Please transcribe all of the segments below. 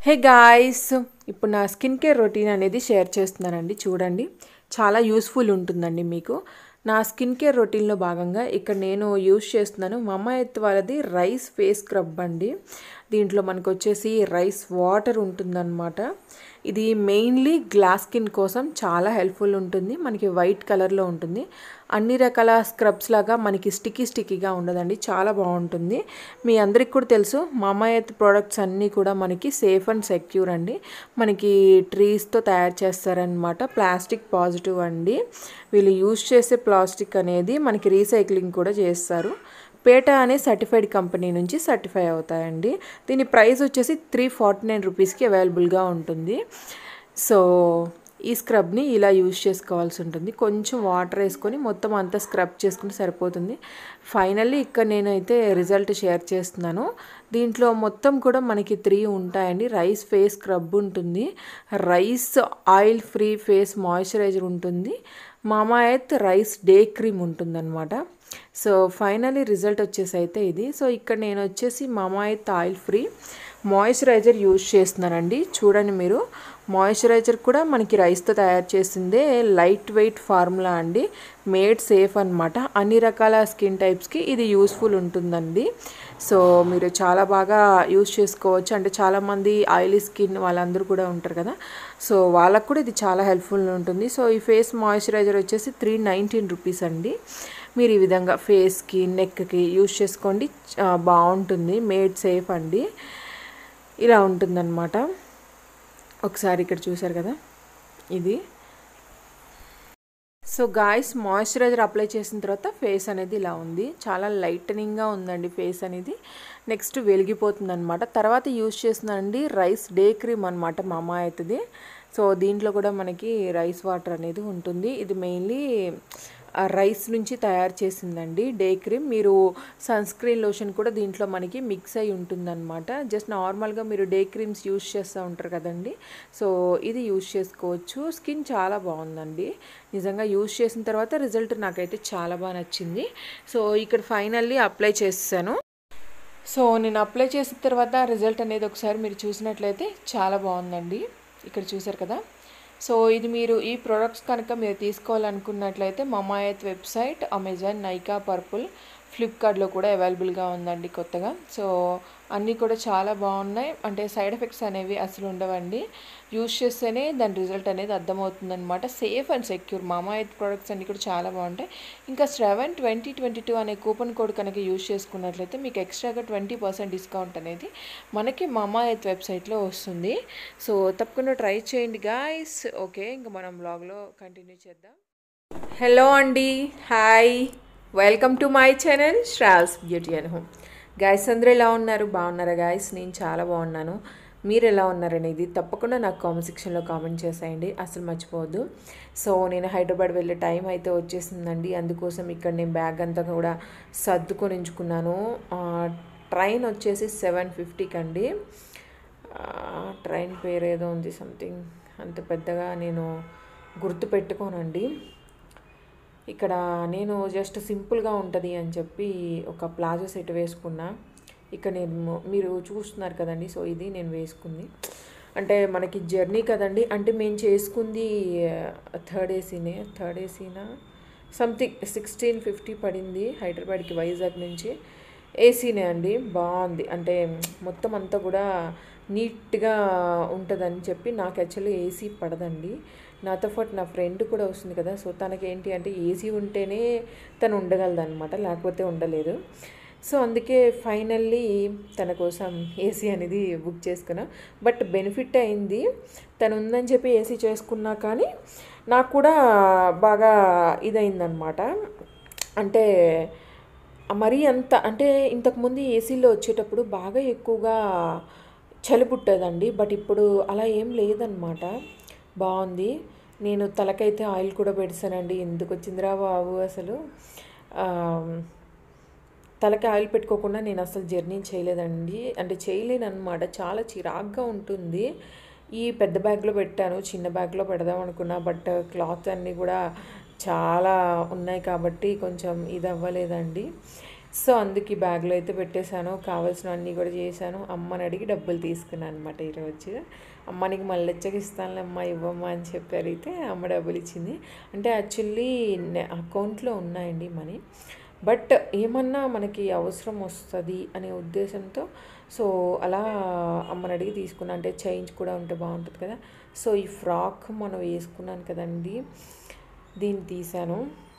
హే guys ఇప్పుడు నా skin care routine అనేది షేర్ చేస్తున్నానండి చూడండి చాలా యూస్ఫుల్ ఉంటుందండి మీకు నా స్కిన్ కేర్ రొటీన్లో భాగంగా ఇక్కడ నేను యూస్ చేస్తున్నాను మమ్మ ఎత్ వాళ్ళది రైస్ ఫేస్ స్క్రబ్ అండి దీంట్లో మనకు వచ్చేసి రైస్ వాటర్ ఉంటుందన్నమాట ఇది మెయిన్లీ గ్లాస్ స్కిన్ కోసం చాలా హెల్ప్ఫుల్ ఉంటుంది మనకి వైట్ కలర్లో ఉంటుంది అన్ని రకాల స్క్రబ్స్ లాగా మనకి స్టిక్కీ స్టిక్కీగా ఉండదండి చాలా బాగుంటుంది మీ అందరికి కూడా తెలుసు మామాయత్ ప్రోడక్ట్స్ అన్నీ కూడా మనకి సేఫ్ అండ్ సెక్యూర్ అండి మనకి ట్రీస్తో తయారు చేస్తారనమాట ప్లాస్టిక్ పాజిటివ్ అండి వీళ్ళు యూజ్ చేసే ప్లాస్టిక్ అనేది మనకి రీసైక్లింగ్ కూడా చేస్తారు పేట అనే సర్టిఫైడ్ కంపెనీ నుంచి సర్టిఫై అవుతాయండి దీని ప్రైస్ వచ్చేసి త్రీ ఫార్టీ నైన్ రూపీస్కి అవైలబుల్గా ఉంటుంది సో ఈ స్క్రబ్ని ఇలా యూజ్ చేసుకోవాల్సి ఉంటుంది కొంచెం వాటర్ వేసుకొని మొత్తం అంతా స్క్రబ్ చేసుకుంటే సరిపోతుంది ఫైనల్లీ ఇక్కడ నేనైతే రిజల్ట్ షేర్ చేస్తున్నాను దీంట్లో మొత్తం కూడా మనకి త్రీ ఉంటాయండి రైస్ ఫేస్ స్క్రబ్ ఉంటుంది rice oil free face moisturiser ఉంటుంది మామాయత్ రైస్ డే క్రీమ్ ఉంటుందన్నమాట సో ఫైనలీ రిజల్ట్ వచ్చేసి అయితే ఇది సో ఇక్కడ నేను వచ్చేసి Mamaearth oil free moisturiser use చేస్తున్నానండి చూడండి మీరు మాయిశ్చరైజర్ కూడా మనకి రైస్తో తయారు చేసిందే లైట్ వెయిట్ ఫార్ములా అండి మేడ్ సేఫ్ అనమాట అన్ని రకాల స్కిన్ టైప్స్కి ఇది యూస్ఫుల్ ఉంటుందండి సో మీరు చాలా బాగా యూస్ చేసుకోవచ్చు అంటే చాలామంది ఆయిలీ స్కిన్ వాళ్ళందరూ కూడా ఉంటారు కదా సో వాళ్ళకు కూడా ఇది చాలా హెల్ప్ఫుల్ ఉంటుంది సో ఈ ఫేస్ మాయిశ్చరైజర్ వచ్చేసి త్రీ నైంటీన్ రూపీస్ అండి మీరు ఈ విధంగా ఫేస్కి నెక్కి యూస్ చేసుకోండి బాగుంటుంది మేడ్ సేఫ్ అండి ఇలా ఉంటుందన్నమాట ఒకసారి ఇక్కడ చూసారు కదా ఇది సో గాయస్ మాయిశ్చరైజర్ అప్లై చేసిన తర్వాత ఫేస్ అనేది ఇలా ఉంది చాలా లైటనింగ్గా ఉందండి ఫేస్ అనేది నెక్స్ట్ వెలిగిపోతుంది అనమాట తర్వాత యూజ్ చేస్తున్నానండి రైస్ డే క్రీమ్ అనమాట మా అమ్మ అవుతుంది సో దీంట్లో కూడా మనకి రైస్ వాటర్ అనేది ఉంటుంది ఇది మెయిన్లీ రైస్ నుంచి తయారు చేసిందండి డే క్రీమ్ మీరు సన్ స్క్రీన్ లోషన్ కూడా దీంట్లో మనకి మిక్స్ అయి ఉంటుందన్నమాట జస్ట్ నార్మల్గా మీరు డే క్రీమ్స్ యూస్ చేస్తూ ఉంటారు కదండి సో ఇది యూస్ చేసుకోవచ్చు స్కిన్ చాలా బాగుందండి నిజంగా యూస్ చేసిన తర్వాత రిజల్ట్ నాకైతే చాలా బాగా నచ్చింది సో ఇక్కడ ఫైనల్లీ అప్లై చేస్తాను సో నేను అప్లై చేసిన తర్వాత రిజల్ట్ అనేది ఒకసారి మీరు చూసినట్లయితే చాలా బాగుందండి ఇక్కడ చూసారు కదా సో ఇది మీరు ఈ ప్రోడక్ట్స్ కనుక మీరు తీసుకోవాలనుకున్నట్లయితే Mamaearth website Amazon Nykaa Purplle ఫ్లిప్కార్ట్లో కూడా అవైలబుల్గా ఉందండి కొత్తగా సో అన్నీ కూడా చాలా బాగున్నాయి అంటే సైడ్ ఎఫెక్ట్స్ అనేవి అసలు ఉండవండి యూస్ చేస్తేనే దాని రిజల్ట్ అనేది అర్థమవుతుందన్నమాట safe and secure Mamaearth products అన్నీ కూడా చాలా బాగుంటాయి ఇంకా శ్రవణ్ ట్వంటీ ట్వంటీ టూ అనే కూపన్ కోడ్ కనుక యూస్ చేసుకున్నట్లయితే మీకు ఎక్స్ట్రాగా ట్వంటీ పర్సెంట్ డిస్కౌంట్ అనేది మనకి మామాయత్ వెబ్సైట్లో వస్తుంది సో తప్పకుండా ట్రై చేయండి గాయస్ ఓకే ఇంకా మనం బ్లాగ్లో కంటిన్యూ చేద్దాం హలో అండి hi welcome to my channel Sravs beauty and home guys అందరూ ఎలా ఉన్నారు బాగున్నారా గాయస్ నేను చాలా బాగున్నాను మీరు ఎలా ఉన్నారనేది తప్పకుండా నాకు కామెంట్ సెక్షన్లో కామెంట్ చేసేయండి అసలు మర్చిపోవద్దు సో నేను హైదరాబాద్ వెళ్ళే టైం అయితే వచ్చేసిందండి అందుకోసం ఇక్కడ నేను బ్యాగ్ అంతా కూడా సర్దుకొని ఉంచుకున్నాను ట్రైన్ వచ్చేసి సెవెన్ ఫిఫ్టీకి అండి ట్రైన్ పేరు ఏదో ఉంది సంథింగ్ అంత పెద్దగా నేను గుర్తు పెట్టుకోనండి ఇక్కడ నేను జస్ట్ సింపుల్గా ఉంటుంది అని చెప్పి ఒక ప్లాజో సెట్ వేసుకున్నా ఇక్కడ నేను మీరు చూస్తున్నారు కదండి సో ఇది నేను వేసుకుంది అంటే మనకి జర్నీ కదండి అంటే మేము చేసుకుంది థర్డ్ ఏసీనే థర్డ్ ఏసీనా సంథింగ్ సిక్స్టీన్ ఫిఫ్టీ పడింది హైదరాబాద్కి వైజాగ్ నుంచి ఏసీనే అండి బాగుంది అంటే మొత్తం అంతా కూడా నీట్గా ఉంటుందని చెప్పి నాకు యాక్చువల్లీ ఏసీ పడదండి నాతో పాటు నా ఫ్రెండ్ కూడా వస్తుంది కదా సో తనకి ఏంటి అంటే ఏసీ ఉంటేనే తను ఉండగలదన్నమాట లేకపోతే ఉండలేదు సో అందుకే ఫైనల్లీ తన కోసం ఏసీ అనేది బుక్ చేసుకున్నా బట్ బెనిఫిట్ అయింది తను ఉందని చెప్పి ఏసీ చేసుకున్నా కానీ నాకు కూడా బాగా ఇదైందనమాట అంటే మరీ అంత అంటే ఇంతకుముందు ఏసీలో వచ్చేటప్పుడు బాగా ఎక్కువగా చలి పుట్టేదండి బట్ ఇప్పుడు అలా ఏం లేదనమాట బాగుంది నేను తలకైతే ఆయిల్ కూడా పెడతానండి ఎందుకు వచ్చిందిరా బాబు అసలు తలకి ఆయిల్ పెట్టుకోకుండా నేను అసలు జర్నీ చేయలేదండి అంటే చేయలేను అనమాట చాలా చిరాగ్గా ఉంటుంది ఈ పెద్ద బ్యాగ్లో పెట్టాను చిన్న బ్యాగ్లో పెడదాం అనుకున్నా బట్ క్లాత్ అన్నీ కూడా చాలా ఉన్నాయి కాబట్టి కొంచెం ఇది అవ్వలేదండి సో అందుకు ఈ బ్యాగ్లో అయితే పెట్టేశాను కావాల్సిన అన్నీ కూడా చేశాను అమ్మని అడిగి డబ్బులు తీసుకున్నాను అనమాట ఈరోజు అమ్మ నీకు మళ్ళీ వచ్చాక ఇస్తానులే అమ్మ ఇవ్వమ్మా అని చెప్పి అడిగితే అమ్మ డబ్బులు ఇచ్చింది అంటే యాక్చువల్లీ అకౌంట్లో ఉన్నాయండి మనీ బట్ ఏమన్నా మనకి అవసరం వస్తుంది అనే ఉద్దేశంతో సో అలా అమ్మని అడిగి తీసుకున్నా అంటే చేంజ్ కూడా ఉంటే బాగుంటుంది కదా సో ఈ ఫ్రాక్ మనం వేసుకున్నాను కదండి దీన్ని తీసాను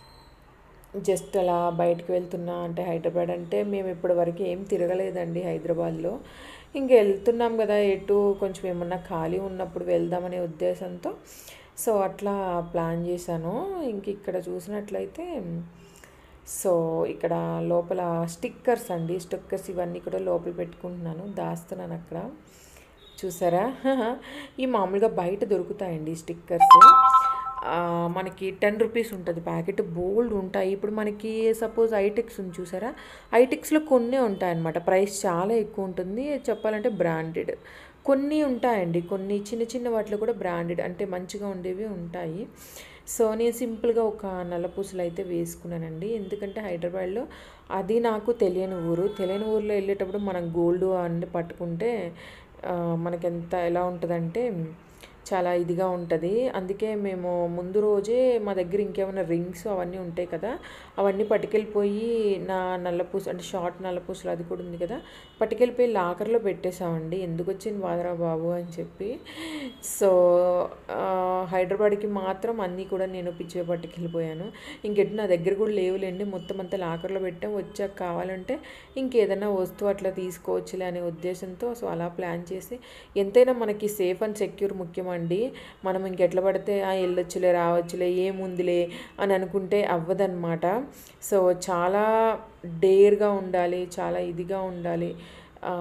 జస్ట్ అలా బయటకు వెళ్తున్నా అంటే హైదరాబాద్ అంటే మేము ఇప్పటి వరకు ఏం తిరగలేదండి హైదరాబాద్లో ఇంకా వెళ్తున్నాం కదా ఎటు కొంచెం ఏమన్నా ఖాళీ ఉన్నప్పుడు వెళ్దామనే ఉద్దేశంతో సో అట్లా ప్లాన్ చేశాను ఇంక ఇక్కడ చూసినట్లయితే సో ఇక్కడ లోపల స్టిక్కర్స్ అండి స్టిక్కర్స్ ఇవన్నీ కూడా లోపల పెట్టుకుంటున్నాను దాస్తున్నాను అక్కడ చూసారా ఈ మామూలుగా బయట దొరుకుతాయండి స్టిక్కర్స్ ఆ, మనకి టెన్ రూపీస్ ఉంటుంది ప్యాకెట్ బోల్డ్ ఉంటాయి ఇప్పుడు మనకి సపోజ్ ఐటెక్స్ ఉంది చూసారా ఐటెక్స్లో కొన్ని ఉంటాయన్నమాట ప్రైస్ చాలా ఎక్కువ ఉంటుంది చెప్పాలంటే బ్రాండెడ్ కొన్ని ఉంటాయండి కొన్ని చిన్న చిన్న వాటిలో కూడా బ్రాండెడ్ అంటే మంచిగా ఉండేవి ఉంటాయి సో నేను సింపుల్గా ఒక నల్లపూసలు అయితే వేసుకున్నానండి ఎందుకంటే హైదరాబాద్లో అది నాకు తెలియని ఊరు తెలియని ఊర్లో వెళ్ళేటప్పుడు మనం గోల్డ్ అన్ని పట్టుకుంటే ఆ, మనకెంత ఎలా ఉంటుందంటే చాలా ఇదిగా ఉంటుంది అందుకే మేము ముందు రోజే మా దగ్గర ఇంకేమైనా రింగ్స్ అవన్నీ ఉంటాయి కదా అవన్నీ పట్టుకెళ్ళిపోయి నా నల్లపూస అంటే షార్ట్ నల్లపూసలు అది కూడా ఉంది కదా పట్టుకెళ్ళిపోయి లాకర్లో పెట్టేసామండి ఎందుకు వచ్చింది బాధరా బాబు అని చెప్పి సో ఆ, హైదరాబాద్కి మాత్రం అన్నీ కూడా నేను పిచ్చిగా పట్టుకెళ్ళిపోయాను ఇంకెటు నా దగ్గర కూడా లేవులేండి మొత్తం అంతా లాకర్లో పెట్టాం వచ్చాక కావాలంటే ఇంకేదైనా వస్తువు అట్లా తీసుకోవచ్చులే అనే ఉద్దేశంతో సో అలా ప్లాన్ చేసి ఎంతైనా మనకి సేఫ్ అండ్ సెక్యూర్ ముఖ్యమండి మనం ఇంకెట్లా పడితే ఆ వెళ్ళొచ్చులే రావచ్చులే ఏముందిలే అని అనుకుంటే అవ్వదన్నమాట సో చాలా డేర్గా ఉండాలి చాలా ఇదిగా ఉండాలి ఆ,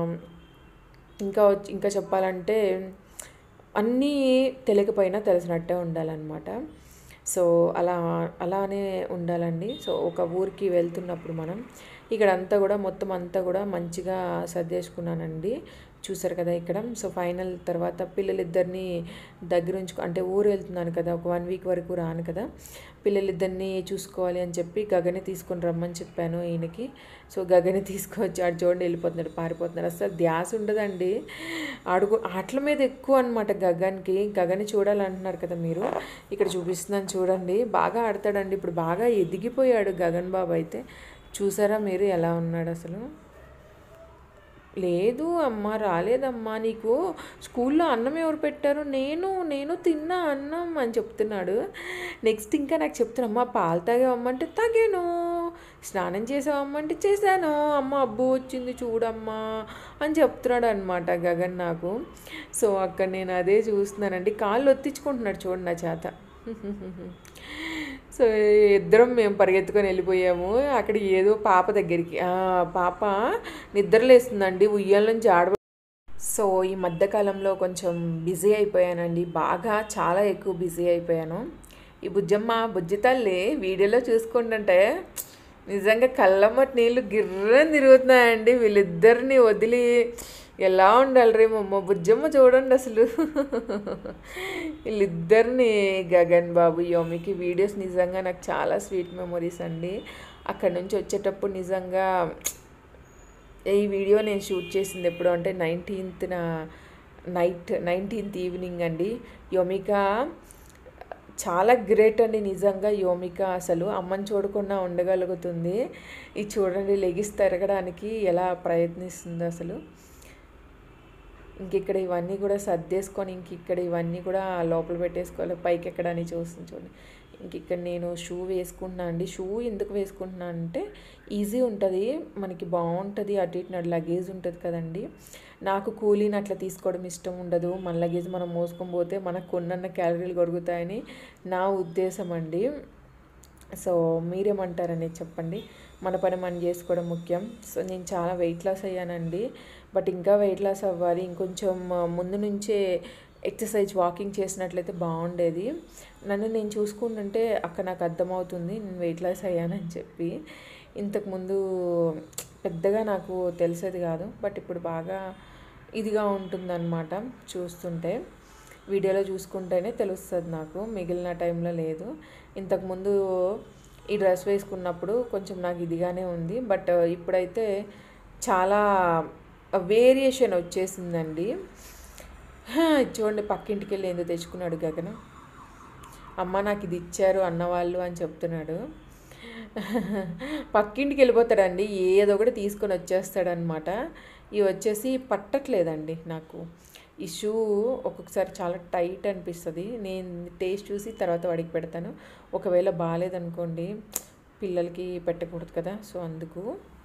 ఇంకా వచ్చి- ఇంకా చెప్పాలంటే అన్నీ తెలియకపోయినా తెలిసినట్టే ఉండాలన్నమాట సో అలా అలానే ఉండాలండి సో ఒక ఊరికి వెళ్తున్నప్పుడు మనం ఇక్కడ అంతా కూడా మొత్తం అంతా కూడా మంచిగా సర్దేసుకున్నానండి చూసారు కదా ఇక్కడ సో ఫైనల్ తర్వాత పిల్లలిద్దరిని దగ్గర ఉంచుకో అంటే ఊరు వెళ్తున్నాను కదా ఒక వన్ వీక్ వరకు రాను కదా పిల్లలిద్దరిని చూసుకోవాలి అని చెప్పి గగని తీసుకొని రమ్మని చెప్పాను ఈయనకి సో గగని తీసుకొచ్చి ఆడు చూడండి వెళ్ళిపోతున్నాడు పారిపోతున్నాడు అసలు ధ్యాస ఉండదండి ఆడుకు ఆటల మీద ఎక్కువ అనమాట గగన్కి గగని చూడాలంటున్నారు కదా మీరు ఇక్కడ చూపిస్తున్నాను చూడండి బాగా ఆడతాడండి ఇప్పుడు బాగా ఎదిగిపోయాడు గగన్ బాబు అయితే చూసారా మీరు ఎలా ఉన్నాడు అసలు లేదు అమ్మ రాలేదమ్మా నీకు స్కూల్లో అన్నం ఎవరు పెట్టారు నేను నేను తిన్నా అన్నం అని చెప్తున్నాడు నెక్స్ట్ ఇంకా నాకు చెప్తున్నా అమ్మ పాలు తాగావమ్మంటే తాగాను స్నానం చేసావమ్మంటే చేశాను అమ్మ అబ్బు వచ్చింది చూడమ్మా అని చెప్తున్నాడు అనమాట గగన్ నాకు సో అక్కడ నేను అదే చూస్తున్నానండి కాళ్ళు ఒత్తించుకుంటున్నాడు చూడండి నా చేత సో ఇద్దరం మేము పరిగెత్తుకొని వెళ్ళిపోయాము అక్కడ ఏదో పాప దగ్గరికి ఆ, పాప నిద్రలేస్తుందండి ఉయ్యాల నుంచి ఆడ సో ఈ మధ్యకాలంలో కొంచెం బిజీ అయిపోయానండి బాగా చాలా ఎక్కువ బిజీ అయిపోయాను ఈ బుజ్జమ్మ బుజ్జి తల్లి వీడియోలో చూసుకుంటుంటే నిజంగా కళ్ళమ్మటి నీళ్ళు గిర్రని తిరుగుతున్నాయండి వీళ్ళిద్దరిని వదిలి ఎలా ఉండాలి రే మమ్మ బుజ్జమ్మ చూడండి అసలు వీళ్ళిద్దరిని గగన్ బాబు యోమికి వీడియోస్ నిజంగా నాకు చాలా స్వీట్ మెమొరీస్ అండి అక్కడ నుంచి వచ్చేటప్పుడు నిజంగా ఈ వీడియో నేను షూట్ చేసింది ఎప్పుడు అంటే నైన్టీన్త్న నైట్ నైన్టీన్త్ ఈవినింగ్ అండి యోమిక చాలా గ్రేట్ అండి నిజంగా యోమిక అసలు అమ్మని చూడకుండా ఉండగలుగుతుంది ఇది చూడండి లెగిసి తిరగడానికి ఎలా ప్రయత్నిస్తుంది అసలు ఇంక ఇక్కడ ఇవన్నీ కూడా సర్దేసుకొని ఇంక ఇక్కడ ఇవన్నీ కూడా లోపల పెట్టేసుకోవాలి పైకి ఎక్కడానికి చూస్తుంది చూడండి ఇంక ఇక్కడ నేను షూ వేసుకుంటున్నాను అండి షూ ఎందుకు వేసుకుంటున్నాను అంటే ఈజీ ఉంటుంది మనకి బాగుంటుంది అటు ఇటు నడు లగేజ్ ఉంటుంది కదండి నాకు కూలీని అట్లా తీసుకోవడం ఇష్టం ఉండదు మన లగేజ్ మనం మోసుకొని పోతే మనకు కొన్నన్న క్యాలరీలు కొడుకుతాయని నా ఉద్దేశం అండి సో మీరేమంటారనేది చెప్పండి మన పని మనం చేసుకోవడం ముఖ్యం సో నేను చాలా వెయిట్ లాస్ అయ్యానండి బట్ ఇంకా వెయిట్ లాస్ అవ్వాలి ఇంకొంచెం ఆ, ముందు నుంచే ఎక్సర్సైజ్ వాకింగ్ చేసినట్లయితే బాగుండేది నన్ను నేను చూసుకుంటుంటే అక్కడ నాకు అర్థమవుతుంది నేను వెయిట్ లాస్ అయ్యానని చెప్పి ఇంతకుముందు పెద్దగా నాకు తెలిసేది కాదు బట్ ఇప్పుడు బాగా ఇదిగా ఉంటుందన్నమాట చూస్తుంటే వీడియోలో చూసుకుంటేనే తెలుస్తుంది నాకు మిగిలిన టైంలో లేదు ఇంతకుముందు ఈ డ్రెస్ వేసుకున్నప్పుడు కొంచెం నాకు ఇదిగానే ఉంది బట్ ఇప్పుడైతే చాలా వేరియేషన్ వచ్చేసిందండి హా, ఇది చూడండి పక్కింటికి వెళ్ళి ఏందో తెచ్చుకున్నాడు గగన అమ్మ నాకు ఇది ఇచ్చారు అన్నవాళ్ళు అని చెప్తున్నాడు పక్కింటికి వెళ్ళిపోతాడండి ఏదో ఒకటి తీసుకొని వచ్చేస్తాడనమాట ఇవి వచ్చేసి పట్టట్లేదండి నాకు ఈ షూ ఒక్కొక్కసారి చాలా టైట్ అనిపిస్తుంది నేను టేస్ట్ చూసి తర్వాత వాడికి పెడతాను ఒకవేళ బాగాలేదనుకోండి పిల్లలకి పెట్టకూడదు కదా సో అందుకు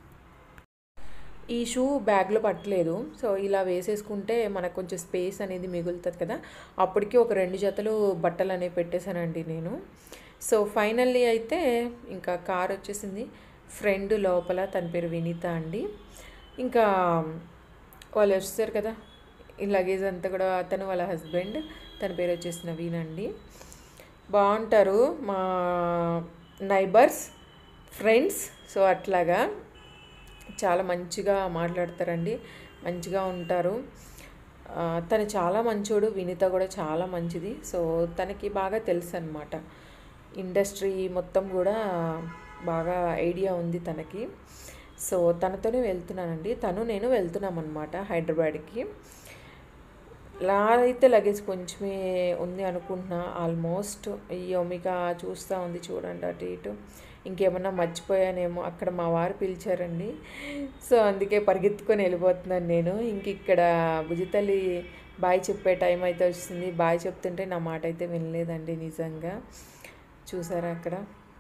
ఈ షూ బ్యాగ్లో పట్టలేదు సో ఇలా వేసేసుకుంటే మనకు కొంచెం స్పేస్ అనేది మిగులుతుంది కదా అప్పటికి ఒక రెండు జతలు బట్టలు అనేవి పెట్టేశానండి నేను సో ఫైనల్లీ అయితే ఇంకా కార్ వచ్చేసింది ఫ్రెండ్ లోపల తన పేరు వినీత అండి ఇంకా వాళ్ళు వచ్చేసారు కదా ఈ లగేజ్ అంతా కూడా అతను వాళ్ళ హస్బెండ్ తన పేరు వచ్చేసి నవీన్ అండి బాగుంటారు మా నైబర్స్ ఫ్రెండ్స్ సో అట్లాగా చాలా మంచిగా మాట్లాడతారండి మంచిగా ఉంటారు ఆ, తను చాలా మంచోడు వినీత కూడా చాలా మంచిది సో తనకి బాగా తెలుసు అనమాట ఇండస్ట్రీ మొత్తం కూడా బాగా ఐడియా ఉంది తనకి సో తనతోనే వెళ్తున్నానండి తను నేను వెళ్తున్నాం అనమాట హైదరాబాద్కి లా అయితే లగేజ్ కొంచెమే ఉంది అనుకుంటున్నా ఆల్మోస్ట్ ఈ ఒమిగా చూస్తూ ఉంది చూడండి అటు ఇటు ఇంకేమన్నా మర్చిపోయానేమో అక్కడ మా వారు పిలిచారండి సో అందుకే పరిగెత్తుకొని వెళ్ళిపోతున్నాను నేను ఇంక ఇక్కడ భుజితల్లి బాయ్ చెప్పే టైం అయితే వచ్చింది బాయ్ చెప్తుంటే నా మాట అయితే వినలేదండి నిజంగా చూసారా అక్కడ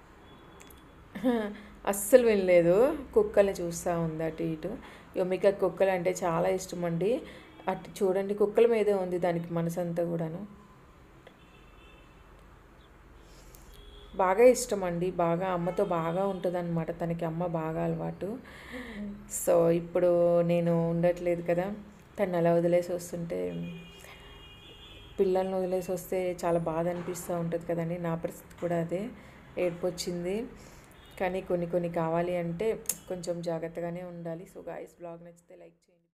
అస్సలు వినలేదు కుక్కల్ని చూస్తూ ఉంది అటు ఇటు యొమిక కుక్కలు అంటే చాలా ఇష్టం అండి అటు చూడండి కుక్కల మీదే ఉంది దానికి మనసంతా కూడాను బాగా ఇష్టం అండి బాగా అమ్మతో బాగా ఉంటుంది అనమాట తనకి అమ్మ బాగా అలవాటు సో ఇప్పుడు నేను ఉండట్లేదు కదా తను అలా వదిలేసి వస్తుంటే పిల్లల్ని వదిలేసి వస్తే చాలా బాధ అనిపిస్తూ ఉంటుంది కదండి నా పరిస్థితి కూడా అదే ఏడుపు వచ్చింది కానీ కొన్ని కొన్ని కావాలి అంటే కొంచెం జాగ్రత్తగానే ఉండాలి సో గాయస్ బ్లాగ్ నచ్చితే లైక్ చేయండి